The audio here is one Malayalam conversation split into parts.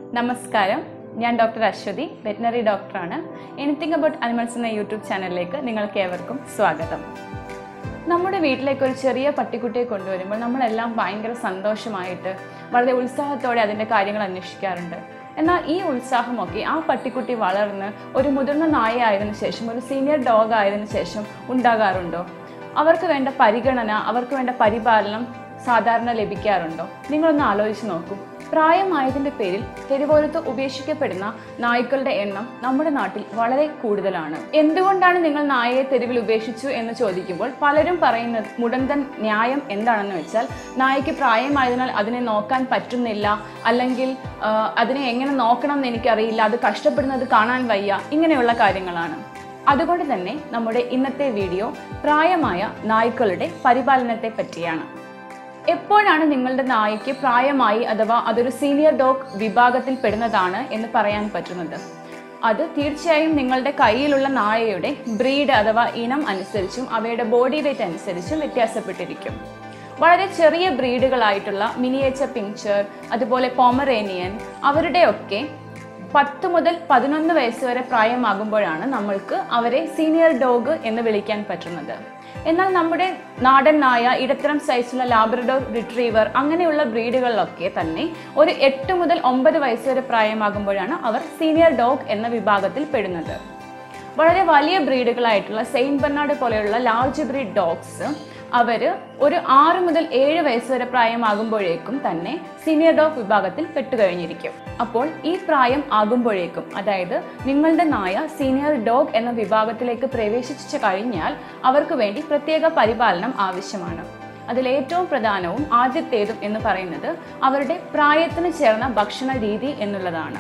നമസ്കാരം ഞാൻ ഡോക്ടർ അശ്വതി വെറ്റിനറി ഡോക്ടറാണ് എനിത്തിങ് അബൌട്ട് അനിമൽസ് എന്ന യൂട്യൂബ് ചാനലിലേക്ക് നിങ്ങൾക്ക് ഏവർക്കും സ്വാഗതം നമ്മുടെ വീട്ടിലേക്ക് ഒരു ചെറിയ പട്ടിക്കുട്ടിയെ കൊണ്ടുവരുമ്പോൾ നമ്മളെല്ലാം ഭയങ്കര സന്തോഷമായിട്ട് വളരെ ഉത്സാഹത്തോടെ അതിൻ്റെ കാര്യങ്ങൾ അന്വേഷിക്കാറുണ്ട് എന്നാൽ ഈ ഉത്സാഹമൊക്കെ ആ പട്ടിക്കുട്ടി വളർന്ന് ഒരു മുതിർന്ന നായ ആയതിനു ശേഷം ഒരു സീനിയർ ഡോഗ് ആയതിനു ശേഷം ഉണ്ടാകാറുണ്ടോ അവർക്ക് വേണ്ട പരിഗണന അവർക്ക് വേണ്ട പരിപാലനം സാധാരണ ലഭിക്കാറുണ്ടോ നിങ്ങളൊന്ന് ആലോചിച്ച് നോക്കൂ പ്രായമായതിൻ്റെ പേരിൽ തെരുവോരത്ത് ഉപേക്ഷിക്കപ്പെടുന്ന നായ്ക്കളുടെ എണ്ണം നമ്മുടെ നാട്ടിൽ വളരെ കൂടുതലാണ് എന്തുകൊണ്ടാണ് നിങ്ങൾ നായയെ തെരുവിൽ ഉപേക്ഷിച്ചു എന്ന് ചോദിക്കുമ്പോൾ പലരും പറയുന്നത് മുടന്തൻ ന്യായം എന്താണെന്ന് വെച്ചാൽ നായയ്ക്ക് പ്രായമായതിനാൽ അതിനെ നോക്കാൻ പറ്റുന്നില്ല അല്ലെങ്കിൽ ആ, അതിനെ എങ്ങനെ നോക്കണം എന്ന് എനിക്കറിയില്ല അത് കഷ്ടപ്പെടുന്നത് കാണാൻ വയ്യ ഇങ്ങനെയുള്ള കാര്യങ്ങളാണ് അതുകൊണ്ട് തന്നെ നമ്മുടെ ഇന്നത്തെ വീഡിയോ പ്രായമായ നായ്ക്കളുടെ പരിപാലനത്തെ പറ്റിയാണ് എപ്പോഴാണ് നിങ്ങളുടെ നായയ്ക്ക് പ്രായമായി അഥവാ അതൊരു സീനിയർ ഡോഗ് വിഭാഗത്തിൽ പെടുന്നതാണ് എന്ന് പറയാൻ പറ്റുന്നത് അത് തീർച്ചയായും നിങ്ങളുടെ കയ്യിലുള്ള നായയുടെ ബ്രീഡ് അഥവാ ഇനം അനുസരിച്ചും അവയുടെ ബോഡി വെയ്റ്റ് അനുസരിച്ചും വ്യത്യാസപ്പെട്ടിരിക്കും വളരെ ചെറിയ ബ്രീഡുകളായിട്ടുള്ള മിനിയേച്ചർ പിങ്ചർ അതുപോലെ പോമറേനിയൻ അവരുടെയൊക്കെ പത്ത് മുതൽ പതിനൊന്ന് വയസ്സ് വരെ പ്രായമാകുമ്പോഴാണ് നമ്മൾക്ക് അവരെ സീനിയർ ഡോഗ് എന്ന് വിളിക്കാൻ പറ്റുന്നത് എന്നാൽ നമ്മുടെ നാടൻ നായ ഇടത്തരം സൈസുള്ള ലാബ്രഡോർ റിട്രീവർ അങ്ങനെയുള്ള ബ്രീഡുകളിലൊക്കെ തന്നെ ഒരു എട്ട് മുതൽ ഒമ്പത് വയസ്സ് വരെ പ്രായമാകുമ്പോഴാണ് അവർ സീനിയർ ഡോഗ് എന്ന വിഭാഗത്തിൽ പെടുന്നത് വളരെ വലിയ ബ്രീഡുകളായിട്ടുള്ള സെയിൻറ്റ് ബെർണാഡ് പോലെയുള്ള ലാർജ് ബ്രീഡ് ഡോഗ്സ് അവർ ഒരു ആറ് മുതൽ ഏഴ് വയസ്സ് വരെ പ്രായമാകുമ്പോഴേക്കും തന്നെ സീനിയർ ഡോഗ് വിഭാഗത്തിൽ പെട്ടുകഴിഞ്ഞിരിക്കും അപ്പോൾ ഈ പ്രായം ആകുമ്പോഴേക്കും അതായത് നിങ്ങളുടെ നായ സീനിയർ ഡോഗ് എന്ന വിഭാഗത്തിലേക്ക് പ്രവേശിച്ചു കഴിഞ്ഞാൽ അവർക്ക് വേണ്ടി പ്രത്യേക പരിപാലനം ആവശ്യമാണ് അതിലേറ്റവും പ്രധാനവും ആദ്യത്തേതും എന്ന് പറയുന്നത് അവരുടെ പ്രായത്തിന് ചേർന്ന ഭക്ഷണ രീതി എന്നുള്ളതാണ്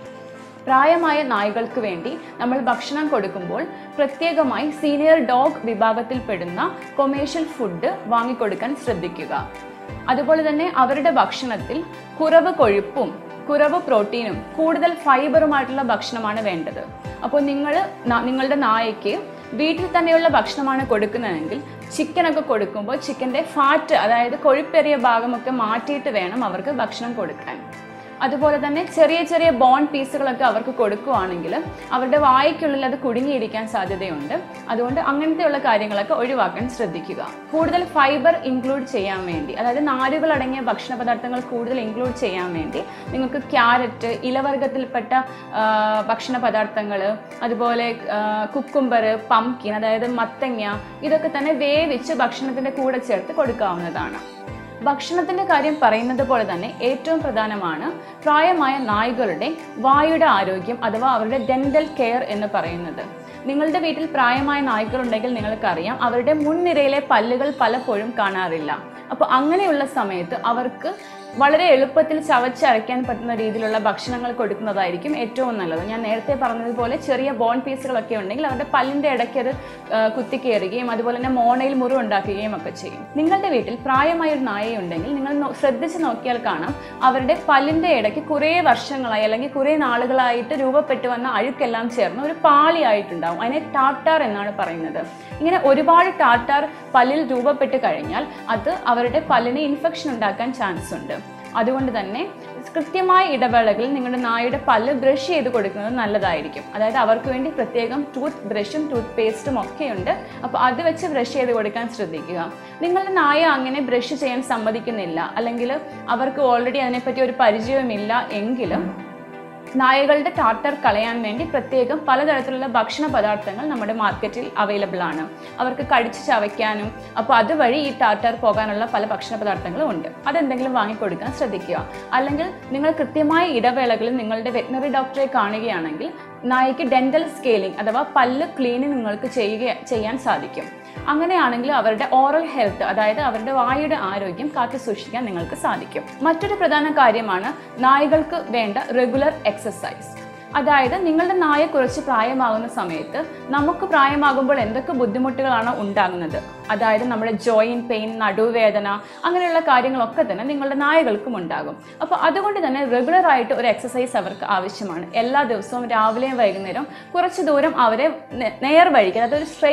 പ്രായമായ നായ്കൾക്ക് വേണ്ടി നമ്മൾ ഭക്ഷണം കൊടുക്കുമ്പോൾ പ്രത്യേകമായി സീനിയർ ഡോഗ് വിഭാഗത്തിൽപ്പെടുന്ന കൊമേഴ്ഷ്യൽ ഫുഡ് വാങ്ങിക്കൊടുക്കാൻ ശ്രദ്ധിക്കുക അതുപോലെ തന്നെ അവരുടെ ഭക്ഷണത്തിൽ കുറവ് കൊഴുപ്പും കുറവ് പ്രോട്ടീനും കൂടുതൽ ഫൈബറുമായിട്ടുള്ള ഭക്ഷണമാണ് വേണ്ടത് അപ്പോൾ നിങ്ങൾ നിങ്ങളുടെ നായയ്ക്ക് വീട്ടിൽ തന്നെയുള്ള ഭക്ഷണമാണ് കൊടുക്കുന്നതെങ്കിൽ ചിക്കനൊക്കെ കൊടുക്കുമ്പോൾ ചിക്കൻ്റെ ഫാറ്റ് അതായത് കൊഴുപ്പേറിയ ഭാഗമൊക്കെ മാറ്റിയിട്ട് വേണം അവർക്ക് ഭക്ഷണം കൊടുക്കാൻ അതുപോലെ തന്നെ ചെറിയ ചെറിയ ബോൺ പീസുകളൊക്കെ അവർക്ക് കൊടുക്കുകയാണെങ്കിൽ അവരുടെ വായ്ക്കുള്ളിൽ അത് കുടുങ്ങിയിരിക്കാൻ സാധ്യതയുണ്ട് അതുകൊണ്ട് അങ്ങനത്തെയുള്ള കാര്യങ്ങളൊക്കെ ഒഴിവാക്കാൻ ശ്രദ്ധിക്കുക കൂടുതൽ ഫൈബർ ഇൻക്ലൂഡ് ചെയ്യാൻ വേണ്ടി അതായത് നാരുകൾ അടങ്ങിയ ഭക്ഷണ പദാർത്ഥങ്ങൾ കൂടുതൽ ഇൻക്ലൂഡ് ചെയ്യാൻ വേണ്ടി നിങ്ങൾക്ക് ക്യാരറ്റ് ഇലവർഗത്തിൽപ്പെട്ട ആ, ഭക്ഷണ പദാർത്ഥങ്ങൾ അതുപോലെ കുക്കുംബർ പംകിൻ അതായത് മത്തങ്ങ ഇതൊക്കെ തന്നെ വേവിച്ച് ഭക്ഷണത്തിൻ്റെ കൂടെ ചേർത്ത് കൊടുക്കാവുന്നതാണ് ഭക്ഷണത്തിന്റെ കാര്യം പറയുന്നത് പോലെ തന്നെ ഏറ്റവും പ്രധാനമാണ് പ്രായമായ നായ്കളുടെ വായുടെ ആരോഗ്യം അഥവാ അവരുടെ ഡെന്റൽ കെയർ എന്ന് പറയുന്നത് നിങ്ങളുടെ വീട്ടിൽ പ്രായമായ നായ്ക്കളുണ്ടെങ്കിൽ നിങ്ങൾക്കറിയാം അവരുടെ മുൻനിരയിലെ പല്ലുകൾ പലപ്പോഴും കാണാറില്ല അപ്പോൾ അങ്ങനെയുള്ള സമയത്ത് അവർക്ക് വളരെ എളുപ്പത്തിൽ ചവച്ചരയ്ക്കാൻ പറ്റുന്ന രീതിയിലുള്ള ഭക്ഷണങ്ങൾ കൊടുക്കുന്നതായിരിക്കും ഏറ്റവും നല്ലത് ഞാൻ നേരത്തെ പറഞ്ഞതുപോലെ ചെറിയ ബോൺ പീസുകളൊക്കെ ഉണ്ടെങ്കിൽ അവരുടെ പല്ലിൻ്റെ ഇടയ്ക്ക് അത് ആ, കുത്തിക്കയറുകയും അതുപോലെ തന്നെ മോണയിൽ മുറിവ് ഉണ്ടാക്കുകയും ഒക്കെ ചെയ്യും നിങ്ങളുടെ വീട്ടിൽ പ്രായമായ ഒരു നായയുണ്ടെങ്കിൽ നിങ്ങൾ നോ- ശ്രദ്ധിച്ച് നോക്കിയാൽ കാണാം അവരുടെ പല്ലിൻ്റെ ഇടയ്ക്ക് കുറേ വർഷങ്ങളായി അല്ലെങ്കിൽ കുറേ നാളുകളായിട്ട് രൂപപ്പെട്ടു വന്ന അഴുക്കെല്ലാം ചേർന്ന് ഒരു പാളിയായിട്ടുണ്ടാവും അതിനെ ടാറ്റാർ എന്നാണ് പറയുന്നത് ഇങ്ങനെ ഒരുപാട് ടാറ്റാർ പല്ലിൽ രൂപപ്പെട്ട് കഴിഞ്ഞാൽ അത് അവരുടെ പല്ലിന് ഇൻഫെക്ഷൻ ഉണ്ടാക്കാൻ ചാൻസ് ഉണ്ട് അതുകൊണ്ട് തന്നെ കൃത്യമായ ഇടവേളകളിൽ നിങ്ങളുടെ നായയുടെ പല്ല് ബ്രഷ് ചെയ്ത് കൊടുക്കുന്നത് നല്ലതായിരിക്കും അതായത് അവർക്ക് വേണ്ടി പ്രത്യേകം ടൂത്ത് ബ്രഷും ടൂത്ത് പേസ്റ്റും ഒക്കെ ഉണ്ട് അപ്പോൾ അത് വെച്ച് ബ്രഷ് ചെയ്ത് കൊടുക്കാൻ ശ്രദ്ധിക്കുക നിങ്ങളുടെ നായ അങ്ങനെ ബ്രഷ് ചെയ്യാൻ സമ്മതിക്കുന്നില്ല അല്ലെങ്കിൽ അവർക്ക് ഓൾറെഡി അതിനെപ്പറ്റി ഒരു പരിചയമില്ല എങ്കിലും നായകളുടെ ടാർട്ടർ കളയാൻ വേണ്ടി പ്രത്യേകം പലതരത്തിലുള്ള ഭക്ഷണ പദാർത്ഥങ്ങൾ നമ്മുടെ മാർക്കറ്റിൽ അവൈലബിൾ ആണ് അവർക്ക് കടിച്ച് ചവയ്ക്കാനും അപ്പോൾ അതുവഴി ഈ ടാർട്ടർ പോകാനുള്ള പല ഭക്ഷണ പദാർത്ഥങ്ങളും ഉണ്ട് അതെന്തെങ്കിലും വാങ്ങിക്കൊടുക്കാൻ ശ്രദ്ധിക്കുക അല്ലെങ്കിൽ നിങ്ങൾ കൃത്യമായ ഇടവേളകളിൽ നിങ്ങളുടെ വെറ്റിനറി ഡോക്ടറെ കാണുകയാണെങ്കിൽ നായയ്ക്ക് ഡെന്റൽ സ്കെയിലിംഗ് അഥവാ പല്ല് ക്ലീനിങ് നിങ്ങൾക്ക് ചെയ്യുക ചെയ്യാൻ സാധിക്കും അങ്ങനെയാണെങ്കിൽ അവരുടെ ഓറൽ ഹെൽത്ത് അതായത് അവരുടെ വായുടെ ആരോഗ്യം കാത്തു സൂക്ഷിക്കാൻ നിങ്ങൾക്ക് സാധിക്കും മറ്റൊരു പ്രധാന കാര്യമാണ് നായകൾക്ക് വേണ്ട റെഗുലർ എക്സസൈസ് അതായത് നിങ്ങളുടെ നായ കുറച്ച് പ്രായമാകുന്ന സമയത്ത് നമുക്ക് പ്രായമാകുമ്പോൾ എന്തൊക്കെ ബുദ്ധിമുട്ടുകളാണ് ഉണ്ടാകുന്നത് അതായത് നമ്മുടെ ജോയിൻറ്റ് പെയിൻ നടുവേദന അങ്ങനെയുള്ള കാര്യങ്ങളൊക്കെ തന്നെ നിങ്ങളുടെ നായകൾക്കും ഉണ്ടാകും അപ്പോൾ അതുകൊണ്ട് തന്നെ റെഗുലർ ആയിട്ട് ഒരു എക്സസൈസ് അവർക്ക് ആവശ്യമാണ് എല്ലാ ദിവസവും രാവിലെയും വൈകുന്നേരം കുറച്ച് ദൂരം അവരെ നേ- നേർ വഴിക്ക് അതായത് ഒരു സ്ട്രെയിറ്റ്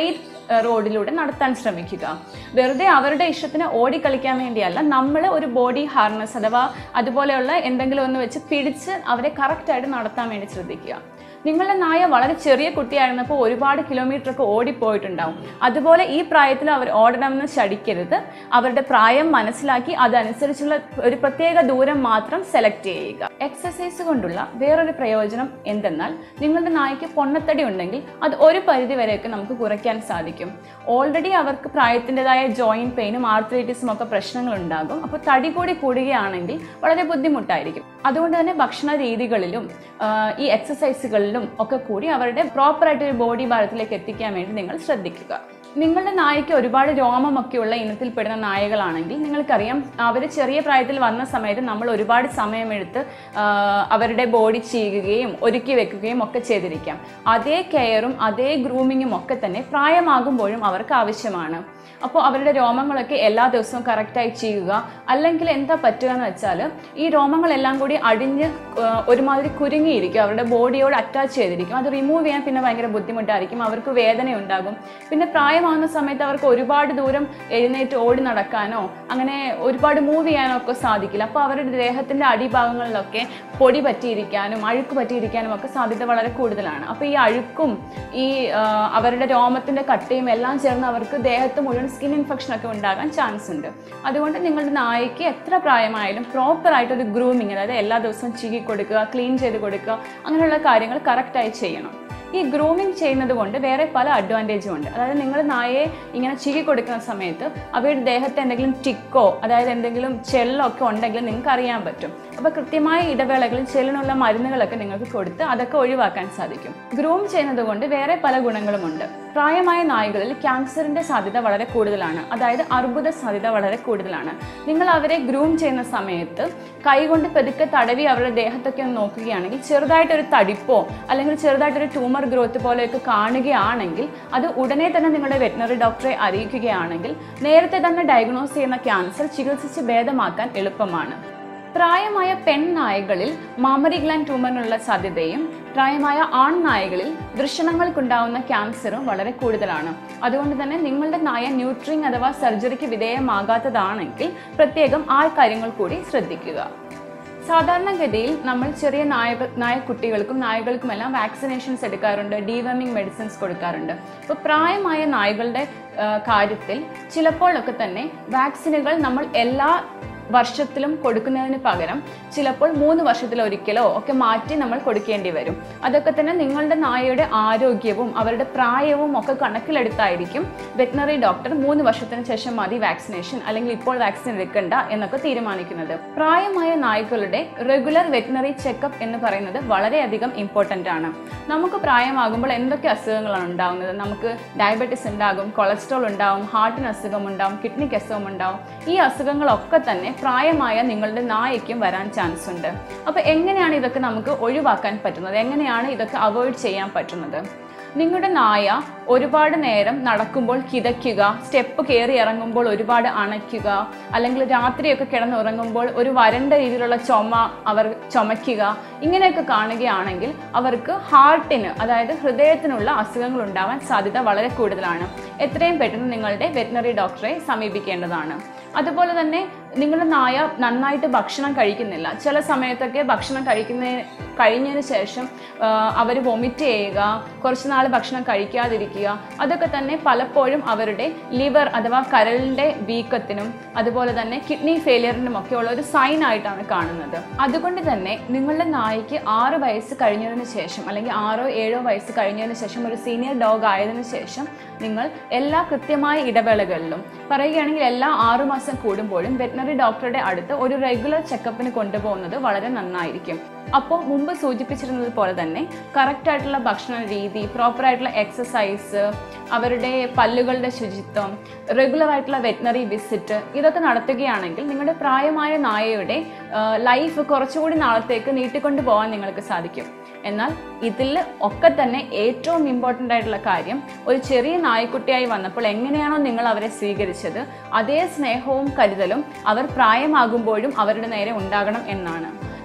ഏഹ്, റോഡിലൂടെ നടത്താൻ ശ്രമിക്കുക വെറുതെ അവരുടെ ഇഷ്ടത്തിന് ഓടിക്കളിക്കാൻ വേണ്ടിയല്ല നമ്മൾ ഒരു ബോഡി ഹാർനസ് അഥവാ അതുപോലെയുള്ള എന്തെങ്കിലും ഒന്ന് വെച്ച് പിടിച്ച് അവരെ കറക്റ്റായിട്ട് നടത്താൻ വേണ്ടി ശ്രദ്ധിക്കുക നിങ്ങളുടെ നായ വളരെ ചെറിയ കുട്ടിയായിരുന്നപ്പോൾ ഒരുപാട് കിലോമീറ്റർ ഒക്കെ ഓടിപ്പോയിട്ടുണ്ടാവും അതുപോലെ ഈ പ്രായത്തിൽ അവർ ഓടണമെന്ന് ശടിക്കരുത് അവരുടെ പ്രായം മനസ്സിലാക്കി അതനുസരിച്ചുള്ള ഒരു പ്രത്യേക ദൂരം മാത്രം സെലക്ട് ചെയ്യുക എക്സസൈസ് കൊണ്ടുള്ള വേറൊരു പ്രയോജനം എന്തെന്നാൽ നിങ്ങളുടെ നായ്ക്ക് പൊണ്ണത്തടി ഉണ്ടെങ്കിൽ അത് ഒരു പരിധി വരെയൊക്കെ നമുക്ക് കുറയ്ക്കാൻ സാധിക്കും ഓൾറെഡി അവർക്ക് പ്രായത്തിൻ്റെതായ ജോയിൻറ്റ് പെയിനും ആർത്രൈറ്റിസും ഒക്കെ പ്രശ്നങ്ങൾ ഉണ്ടാകും അപ്പോൾ തടി കൂടി കൂടുകയാണെങ്കിൽ വളരെ ബുദ്ധിമുട്ടായിരിക്കും അതുകൊണ്ട് തന്നെ ഭക്ഷണ രീതികളിലും ആ, ഈ എക്സസൈസുകളിലും ഒക്കെ കൂടി അവരുടെ പ്രോപ്പറായിട്ട് ഒരു ബോഡി ഭാരത്തിലേക്ക് എത്തിക്കാൻ വേണ്ടി നിങ്ങൾ ശ്രദ്ധിക്കുക നിങ്ങളുടെ നായ്ക്ക് ഒരുപാട് രോമമൊക്കെയുള്ള ഇനത്തിൽപ്പെടുന്ന നായകളാണെങ്കിൽ നിങ്ങൾക്കറിയാം അവർ ചെറിയ പ്രായത്തിൽ വന്ന സമയത്ത് നമ്മൾ ഒരുപാട് സമയമെടുത്ത് ആ, അവരുടെ ബോഡി ചീകുകയും ഒരുക്കി വെക്കുകയും ഒക്കെ ചെയ്തിരിക്കാം അതേ കെയറും അതേ ഗ്രൂമിങ്ങും ഒക്കെ തന്നെ പ്രായമാകുമ്പോഴും അവർക്ക് ആവശ്യമാണ് അപ്പോൾ അവരുടെ രോമങ്ങളൊക്കെ എല്ലാ ദിവസവും കറക്റ്റായി ചെയ്യുക അല്ലെങ്കിൽ എന്താ പറ്റുക എന്ന് വെച്ചാൽ ഈ രോമങ്ങളെല്ലാം കൂടി അടിഞ്ഞ് ആ, ഒരുമാതിരി കുരുങ്ങിയിരിക്കും അവരുടെ ബോഡിയോട് അറ്റാച്ച് ചെയ്തിരിക്കും അത് റിമൂവ് ചെയ്യാൻ പിന്നെ ഭയങ്കര ബുദ്ധിമുട്ടായിരിക്കും അവർക്ക് വേദന ഉണ്ടാകും പിന്നെ പ്രായമാകുന്ന സമയത്ത് അവർക്ക് ഒരുപാട് ദൂരം എഴുന്നേറ്റ് ഓടി നടക്കാനോ അങ്ങനെ ഒരുപാട് മൂവ് ചെയ്യാനോ ഒക്കെ സാധിക്കില്ല അപ്പോൾ അവരുടെ ദേഹത്തിൻ്റെ അടിഭാഗങ്ങളിലൊക്കെ പൊടി പറ്റിയിരിക്കാനും അഴുക്ക് പറ്റിയിരിക്കാനും ഒക്കെ സാധ്യത വളരെ കൂടുതലാണ് അപ്പോൾ ഈ അഴുക്കും ഈ ആ, അവരുടെ രോമത്തിൻ്റെ കട്ടയും എല്ലാം ചേർന്ന് അവർക്ക് ദേഹത്ത് മുഴുവൻ സ്കിൻ ഇൻഫെക്ഷൻ ഒക്കെ ഉണ്ടാകാൻ ചാൻസ് ഉണ്ട് അതുകൊണ്ട് നിങ്ങളുടെ നായയ്ക്ക് എത്ര പ്രായമായാലും പ്രോപ്പറായിട്ട് ഒരു ഗ്രൂമിങ് അതായത് എല്ലാ ദിവസവും ചീകി കൊടുക്കുക ക്ലീൻ ചെയ്ത് കൊടുക്കുക അങ്ങനെയുള്ള കാര്യങ്ങൾ കറക്റ്റായി ചെയ്യണം ഈ ഗ്രൂമിങ് ചെയ്യുന്നത് കൊണ്ട് വേറെ പല അഡ്വാൻറ്റേജും ഉണ്ട് അതായത് നിങ്ങൾ നായയെ ഇങ്ങനെ ചീകി കൊടുക്കുന്ന സമയത്ത് അവയുടെ ദേഹത്ത് എന്തെങ്കിലും ടിക്കോ അതായത് എന്തെങ്കിലും ചെള്ളോ ഒക്കെ ഉണ്ടെങ്കിൽ നിങ്ങൾക്ക് അറിയാൻ പറ്റും അപ്പോൾ കൃത്യമായ ഇടവേളകളിൽ ചെല്ലിനുള്ള മരുന്നുകളൊക്കെ നിങ്ങൾക്ക് കൊടുത്ത് അതൊക്കെ ഒഴിവാക്കാൻ സാധിക്കും ഗ്രൂം ചെയ്യുന്നത് കൊണ്ട് വേറെ പല ഗുണങ്ങളുമുണ്ട് പ്രായമായ നായകളിൽ ക്യാൻസറിന്റെ സാധ്യത വളരെ കൂടുതലാണ് അതായത് അർബുദ സാധ്യത വളരെ കൂടുതലാണ് നിങ്ങൾ അവരെ ഗ്രൂം ചെയ്യുന്ന സമയത്ത് കൈകൊണ്ട് പെതുക്കെ തടവി അവരുടെ ദേഹത്തൊക്കെ ഒന്ന് നോക്കുകയാണെങ്കിൽ ചെറുതായിട്ടൊരു തടിപ്പോ അല്ലെങ്കിൽ ചെറുതായിട്ടൊരു ട്യൂമർ ഗ്രോത്ത് പോലെയൊക്കെ കാണുകയാണെങ്കിൽ അത് ഉടനെ തന്നെ നിങ്ങളുടെ വെറ്റിനറി ഡോക്ടറെ അറിയിക്കുകയാണെങ്കിൽ നേരത്തെ തന്നെ ഡയഗ്നോസ് ചെയ്യുന്ന ക്യാൻസർ ചികിത്സിച്ച് ഭേദമാക്കാൻ എളുപ്പമാണ് പ്രായമായ പെൺനായകളിൽ മാമറി ഗ്ലാൻഡ് ട്യൂമറിനുള്ള സാധ്യതയും പ്രായമായ ആൺനായകളിൽ വൃഷണങ്ങൾക്കുണ്ടാവുന്ന ക്യാൻസറും വളരെ കൂടുതലാണ് അതുകൊണ്ട് തന്നെ നിങ്ങളുടെ നായ ന്യൂട്രിങ് അഥവാ സർജറിക്ക് വിധേയമാകാത്തതാണെങ്കിൽ പ്രത്യേകം ആ കാര്യങ്ങൾ കൂടി ശ്രദ്ധിക്കുക സാധാരണഗതിയിൽ നമ്മൾ ചെറിയ നായകൾ നായക്കുട്ടികൾക്കും നായകൾക്കുമെല്ലാം വാക്സിനേഷൻസ് എടുക്കാറുണ്ട് ഡീവർമിംഗ് മെഡിസിൻസ് കൊടുക്കാറുണ്ട് അപ്പോൾ പ്രായമായ നായകളുടെ ആ, കാര്യത്തിൽ ചിലപ്പോഴൊക്കെ തന്നെ വാക്സിനുകൾ നമ്മൾ എല്ലാ വർഷത്തിലും കൊടുക്കുന്നതിന് പകരം ചിലപ്പോൾ മൂന്ന് വർഷത്തിലൊരിക്കലോ ഒക്കെ മാറ്റി നമ്മൾ കൊടുക്കേണ്ടി വരും അതൊക്കെ തന്നെ നിങ്ങളുടെ നായയുടെ ആരോഗ്യവും അവരുടെ പ്രായവും ഒക്കെ കണക്കിലെടുത്തായിരിക്കും വെറ്റിനറി ഡോക്ടർ മൂന്ന് വർഷത്തിന് ശേഷം മതി വാക്സിനേഷൻ അല്ലെങ്കിൽ ഇപ്പോൾ വാക്സിൻ എടുക്കണ്ട എന്നൊക്കെ തീരുമാനിക്കുന്നത് പ്രായമായ നായ്ക്കളുടെ റെഗുലർ വെറ്റിനറി ചെക്കപ്പ് എന്ന് പറയുന്നത് വളരെയധികം ഇമ്പോർട്ടൻ്റ് ആണ് നമുക്ക് പ്രായമാകുമ്പോൾ എന്തൊക്കെ അസുഖങ്ങളാണ് ഉണ്ടാകുന്നത് നമുക്ക് ഡയബറ്റിസ് ഉണ്ടാകും കൊളസ്ട്രോൾ ഉണ്ടാവും ഹാർട്ടിന് അസുഖം ഉണ്ടാവും കിഡ്നിക്ക് അസുഖം ഉണ്ടാവും ഈ അസുഖങ്ങളൊക്കെ തന്നെ പ്രായമായ നിങ്ങളുടെ നായയ്ക്കും വരാൻ ചാൻസ് ഉണ്ട് അപ്പോൾ എങ്ങനെയാണ് ഇതൊക്കെ നമുക്ക് ഒഴിവാക്കാൻ പറ്റുന്നത് എങ്ങനെയാണ് ഇതൊക്കെ അവോയ്ഡ് ചെയ്യാൻ പറ്റുന്നത് നിങ്ങളുടെ നായ ഒരുപാട് നേരം നടക്കുമ്പോൾ കിതയ്ക്കുക സ്റ്റെപ്പ് കയറി ഇറങ്ങുമ്പോൾ ഒരുപാട് അണയ്ക്കുക അല്ലെങ്കിൽ രാത്രിയൊക്കെ കിടന്നുറങ്ങുമ്പോൾ ഒരു വരണ്ട രീതിയിലുള്ള ചുമ അവർ ചുമയ്ക്കുക ഇങ്ങനെയൊക്കെ കാണുകയാണെങ്കിൽ അവർക്ക് ഹാർട്ടിന് അതായത് ഹൃദയത്തിനുള്ള അസുഖങ്ങൾ ഉണ്ടാവാൻ സാധ്യത വളരെ കൂടുതലാണ് എത്രയും പെട്ടെന്ന് നിങ്ങളുടെ വെറ്റിനറി ഡോക്ടറെ സമീപിക്കേണ്ടതാണ് അതുപോലെ തന്നെ നിങ്ങളുടെ നായ നന്നായിട്ട് ഭക്ഷണം കഴിക്കുന്നില്ല ചില സമയത്തൊക്കെ ഭക്ഷണം കഴിക്കുന്ന കഴിഞ്ഞതിന് ശേഷം അവർ വൊമിറ്റ് ചെയ്യുക കുറച്ച് നാൾ ഭക്ഷണം കഴിക്കാതിരിക്കുക അതൊക്കെ തന്നെ പലപ്പോഴും അവരുടെ ലിവർ അഥവാ കരളിൻ്റെ വീക്കത്തിനും അതുപോലെ തന്നെ കിഡ്നി ഫെയിലിയറിനും ഒക്കെ ഉള്ള ഒരു സൈൻ ആയിട്ടാണ് കാണുന്നത് അതുകൊണ്ട് തന്നെ നിങ്ങളുടെ നായ്ക്ക് ആറ് വയസ്സ് കഴിഞ്ഞതിന് ശേഷം അല്ലെങ്കിൽ ആറോ ഏഴോ വയസ്സ് കഴിഞ്ഞതിന് ശേഷം ഒരു സീനിയർ ഡോഗ് ആയതിനു ശേഷം നിങ്ങൾ എല്ലാ കൃത്യമായ ഇടവേളകളിലും പറയുകയാണെങ്കിൽ എല്ലാ ആറു മാസം കൂടുമ്പോഴും വെറ്റിനറി ഡോക്ടറുടെ അടുത്ത് ഒരു റെഗുലർ ചെക്കപ്പിന് കൊണ്ടുപോകുന്നത് വളരെ നന്നായിരിക്കും അപ്പോൾ മുമ്പ് സൂചിപ്പിച്ചിരുന്നത് പോലെ തന്നെ കറക്റ്റ് ആയിട്ടുള്ള ഭക്ഷണ രീതി പ്രോപ്പർ ആയിട്ടുള്ള എക്സസൈസ് അവരുടെ പല്ലുകളുടെ ശുചിത്വം റെഗുലർ ആയിട്ടുള്ള വെറ്റിനറി വിസിറ്റ് ഇതൊക്കെ നടത്തുകയാണെങ്കിൽ നിങ്ങളുടെ പ്രായമായ നായയുടെ ലൈഫ് കുറച്ചുകൂടി നാളത്തേക്ക് നീട്ടിക്കൊണ്ടു പോകാൻ നിങ്ങൾക്ക് സാധിക്കും എന്നാൽ ഇതിൽ ഒക്കെ തന്നെ ഏറ്റവും ഇമ്പോർട്ടൻ്റ് ആയിട്ടുള്ള കാര്യം ഒരു ചെറിയ നായ്ക്കുട്ടിയായി വന്നപ്പോൾ എങ്ങനെയാണോ നിങ്ങൾ അവരെ സ്വീകരിച്ചത് അതേ സ്നേഹവും കരുതലും അവർ പ്രായമാകുമ്പോഴും അവരുടെ നേരെ ഉണ്ടാകണം എന്നാണ്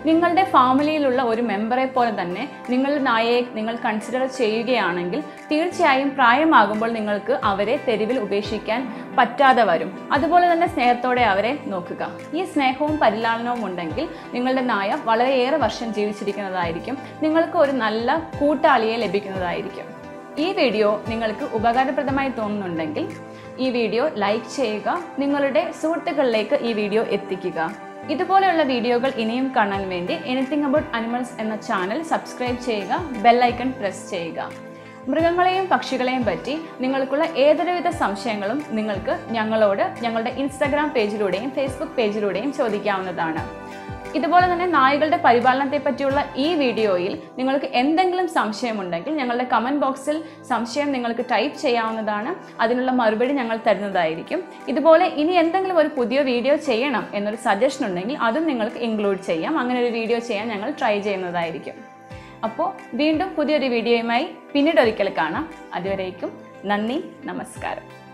നിങ്ങളുടെ ഫാമിലിയിലുള്ള ഒരു മെമ്പറെ പോലെ തന്നെ നിങ്ങളുടെ നായയെ നിങ്ങൾ കൺസിഡർ ചെയ്യുകയാണെങ്കിൽ തീർച്ചയായും പ്രായമാകുമ്പോൾ നിങ്ങൾക്ക് അവരെ തെരുവിൽ ഉപേക്ഷിക്കാൻ പറ്റാതെ വരും അതുപോലെ തന്നെ സ്നേഹത്തോടെ അവരെ നോക്കുക ഈ സ്നേഹവും പരിലാളനവും ഉണ്ടെങ്കിൽ നിങ്ങളുടെ നായ വളരെയേറെ വർഷം ജീവിച്ചിരിക്കുന്നതായിരിക്കും നിങ്ങൾക്ക് ഒരു നല്ല കൂട്ടാളിയെ ലഭിക്കുന്നതായിരിക്കും ഈ വീഡിയോ നിങ്ങൾക്ക് ഉപകാരപ്രദമായി തോന്നുന്നുണ്ടെങ്കിൽ ഈ വീഡിയോ ലൈക്ക് ചെയ്യുക നിങ്ങളുടെ സുഹൃത്തുക്കളിലേക്ക് ഈ വീഡിയോ എത്തിക്കുക ഇതുപോലെയുള്ള വീഡിയോകൾ ഇനിയും കാണാൻ വേണ്ടി എനിത്തിങ് അബൌട്ട് അനിമൽസ് എന്ന ചാനൽ സബ്സ്ക്രൈബ് ചെയ്യുക ബെല്ലൈക്കൺ പ്രസ് ചെയ്യുക മൃഗങ്ങളെയും പക്ഷികളെയും പറ്റി നിങ്ങൾക്കുള്ള ഏതൊരുവിധ സംശയങ്ങളും നിങ്ങൾക്ക് ഞങ്ങളോട് ഞങ്ങളുടെ ഇൻസ്റ്റാഗ്രാം പേജിലൂടെയും ഫേസ്ബുക്ക് പേജിലൂടെയും ചോദിക്കാവുന്നതാണ് ഇതുപോലെ തന്നെ നായകളുടെ പരിപാലനത്തെ പറ്റിയുള്ള ഈ വീഡിയോയിൽ നിങ്ങൾക്ക് എന്തെങ്കിലും സംശയമുണ്ടെങ്കിൽ ഞങ്ങളുടെ കമൻറ്റ് ബോക്സിൽ സംശയം നിങ്ങൾക്ക് ടൈപ്പ് ചെയ്യാവുന്നതാണ് അതിനുള്ള മറുപടി ഞങ്ങൾ തരുന്നതായിരിക്കും ഇതുപോലെ ഇനി എന്തെങ്കിലും ഒരു പുതിയ വീഡിയോ ചെയ്യണം എന്നൊരു സജഷൻ ഉണ്ടെങ്കിൽ അതും നിങ്ങൾക്ക് ഇൻക്ലൂഡ് ചെയ്യാം അങ്ങനെ ഒരു വീഡിയോ ചെയ്യാൻ ഞങ്ങൾ ട്രൈ ചെയ്യുന്നതായിരിക്കും അപ്പോൾ വീണ്ടും പുതിയൊരു വീഡിയോയുമായി പിന്നീട് ഒരിക്കൽ കാണാം അതുവരേക്കും നന്ദി നമസ്കാരം